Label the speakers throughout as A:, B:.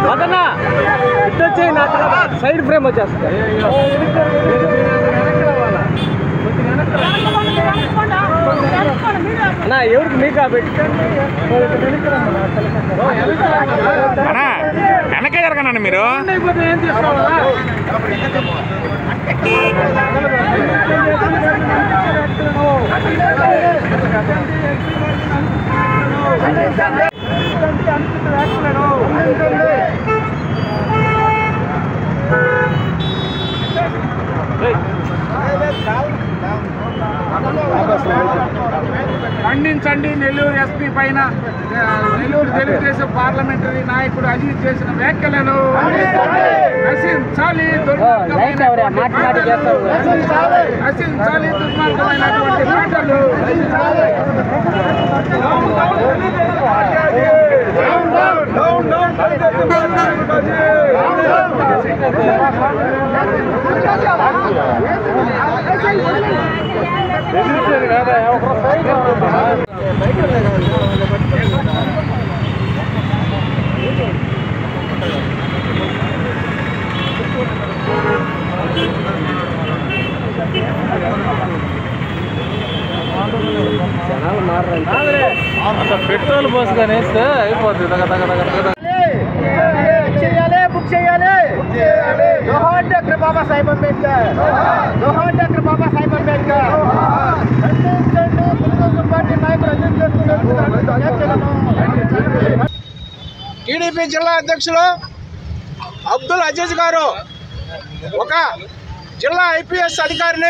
A: అదన్నా ఇటు వచ్చేయి నా సైడ్ ఫ్రేమ్ వచ్చేస్తుంది అన్నా ఎవరికి మీకా పెట్టుకోండి
B: అన్నా వెనకే జరగనండి మీరు
A: అయిపోతే ఏం తీసుకోవాలా
C: ఖండించండి నెల్లూరు ఎస్పీ పైన ఆ, నెల్లూరు తెలుగుదేశం పార్లమెంటరీ నాయకుడు అజిత్ చేసిన వ్యాఖ్యలను నశించాలి
A: లైట్ ఎవరే? మాటి మాటి చేస్తావు.
C: నశించాలి దుర్మార్గమైనటువంటి మాటలు
A: పెట్రోల్ పోసుకొని వేస్తే అయిపోతుంది తగ తగ తగ తగ
D: చేయాలి బుక్ చేయాలి జోహార్ డాక్టర్ బాబా సాహెబ్ అంబేద్కర్ జోహార్ డాక్టర్ బాబా సాహెబ్ అంబేద్కర్ ఖండించండి తెలుగుదేశం పార్టీ నాయకులు అజిత్ చేస్తున్నటువంటి వ్యాఖ్యలను ఖండించండి.
C: టీడీపీ జిల్లా అధ్యక్షులు అబ్దుల్ అజీజ్ గారు ఒక జిల్లా ఐపీఎస్ అధికారిని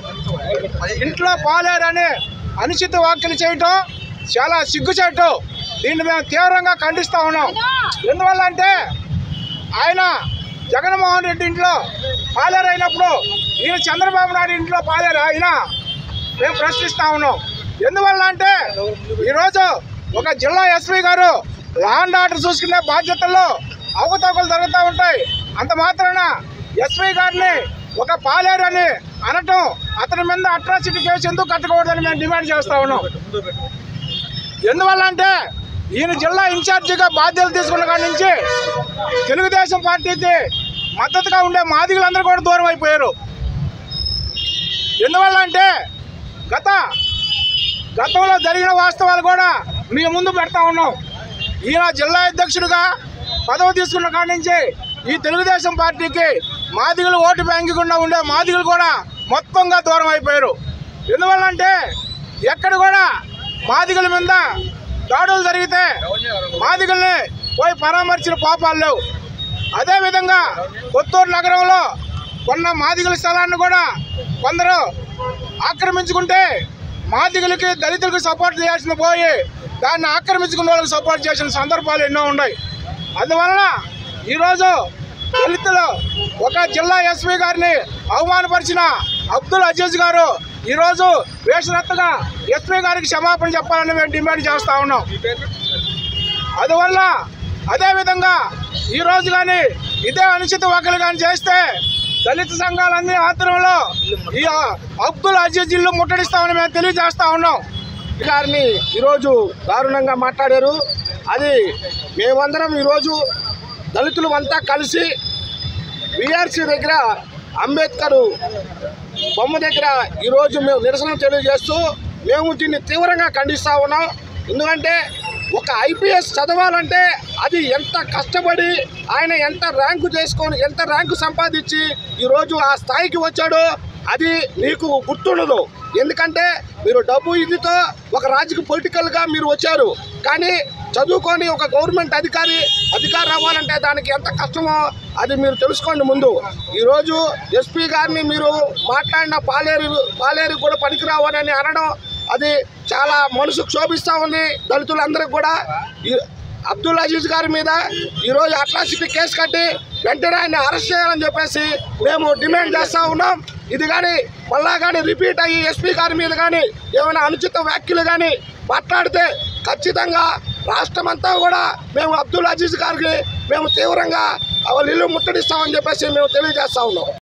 C: ఇంట్లో పాలేరని అనుచిత వ్యాఖ్యలు చేయటం చాలా సిగ్గుచేటు దీన్ని మేము తీవ్రంగా ఖండిస్తూ ఉన్నాం ఎందువల్ల అంటే ఆయన జగన్మోహన్ రెడ్డి ఇంట్లో పాలేరు అయినప్పుడు ఈయన చంద్రబాబు నాయుడు ఇంట్లో పాలేరు ఆయన మేము ప్రశ్నిస్తా ఉన్నాం ఎందువల్ల అంటే ఈరోజు ఒక జిల్లా ఎస్పీ గారు ల్యాండ్ ఆర్డర్ చూసుకునే బాధ్యతల్లో అవకతవకలు జరుగుతూ ఉంటాయి అంత మాత్రాన ఎస్పీ గారిని ఒక పాలేరు అని అనటం అతని మీద అట్రాసిటీ కేసు ఎందుకు కట్టకూడదని మేము డిమాండ్ చేస్తా ఉన్నాం ఎందువల్ల అంటే ఈయన జిల్లా ఇన్ఛార్జిగా బాధ్యతలు తీసుకున్న కాడి నుంచి తెలుగుదేశం పార్టీకి మద్దతుగా ఉండే మాదిగలందరూ కూడా దూరం అయిపోయారు ఎందువల్ల అంటే గత గతంలో జరిగిన వాస్తవాలు కూడా మీ ముందు పెడతా ఉన్నాం ఈయన జిల్లా అధ్యక్షుడిగా పదవి తీసుకున్న కాడి నుంచి ఈ తెలుగుదేశం పార్టీకి మాదిగలు ఓటు బ్యాంకు గుండా ఉండే మాదిగలు కూడా మొత్తంగా దూరం అయిపోయారు ఎందువల్ల అంటే ఎక్కడ కూడా మాదిగల మీద దాడులు జరిగితే మాదిగల్ని పోయి పరామర్శించిన పాపాలు లేవు అదేవిధంగా కొత్తూరు నగరంలో కొన్న మాదిగల స్థలాన్ని కూడా కొందరు ఆక్రమించుకుంటే మాదిగలకి దళితులకు సపోర్ట్ చేయాల్సిన పోయి దాన్ని ఆక్రమించుకున్న వాళ్ళకి సపోర్ట్ చేసిన సందర్భాలు ఎన్నో ఉన్నాయి అందువలన ఈరోజు దళితులు ఒక జిల్లా ఎస్పీ గారిని అవమానపరిచిన అబ్దుల్ అజీజ్ గారు ఈరోజు వేషరత్తుగా ఎస్పీ గారికి క్షమాపణ చెప్పాలని మేము డిమాండ్ చేస్తా ఉన్నాం అందువల్ల అదేవిధంగా ఈ రోజు కానీ ఇదే అనుచిత వ్యాఖ్యలు కానీ చేస్తే దళిత సంఘాలన్నీ ఆధ్వర్యంలో ఈ అబ్దుల్ అజీజ్ ఇల్లు ముట్టడిస్తామని మేము తెలియజేస్తా ఉన్నాం
D: గారిని ఈరోజు దారుణంగా మాట్లాడారు అది మేమందరం ఈరోజు దళితులు అంతా కలిసి విఆర్సీ దగ్గర అంబేద్కర్ బొమ్మ దగ్గర ఈరోజు మేము నిరసన తెలియజేస్తూ మేము దీన్ని తీవ్రంగా ఖండిస్తూ ఉన్నాం ఎందుకంటే ఒక ఐపీఎస్ చదవాలంటే అది ఎంత కష్టపడి ఆయన ఎంత ర్యాంకు చేసుకొని ఎంత ర్యాంకు సంపాదించి ఈరోజు ఆ స్థాయికి వచ్చాడో అది నీకు గుర్తుండదు ఎందుకంటే మీరు డబ్బు ఇదితో ఒక రాజకీయ పొలిటికల్గా మీరు వచ్చారు కానీ చదువుకొని ఒక గవర్నమెంట్ అధికారి అధికారి అవ్వాలంటే దానికి ఎంత కష్టమో అది మీరు తెలుసుకోండి ముందు ఈరోజు ఎస్పీ గారిని మీరు మాట్లాడిన పాలేరు పాలేరు కూడా పనికిరావని అనడం అది చాలా మనసు క్షోభిస్తూ ఉంది దళితులందరికీ కూడా ఈ- అబ్దుల్ అజీజ్ గారి మీద ఈరోజు అట్రాసిటీ కేసు కట్టి వెంటనే ఆయన అరెస్ట్ చేయాలని చెప్పేసి మేము డిమాండ్ చేస్తూ ఉన్నాం ఇది కానీ మళ్ళా కానీ రిపీట్ అయ్యి ఎస్పీ గారి మీద కానీ ఏమైనా అనుచిత వ్యాఖ్యలు కానీ మాట్లాడితే ఖచ్చితంగా రాష్ట్రం అంతా కూడా మేము అబ్దుల్ అజీజ్ గారికి మేము తీవ్రంగా వాళ్ళ ఇల్లు ముట్టడిస్తామని చెప్పేసి మేము తెలియజేస్తా ఉన్నాం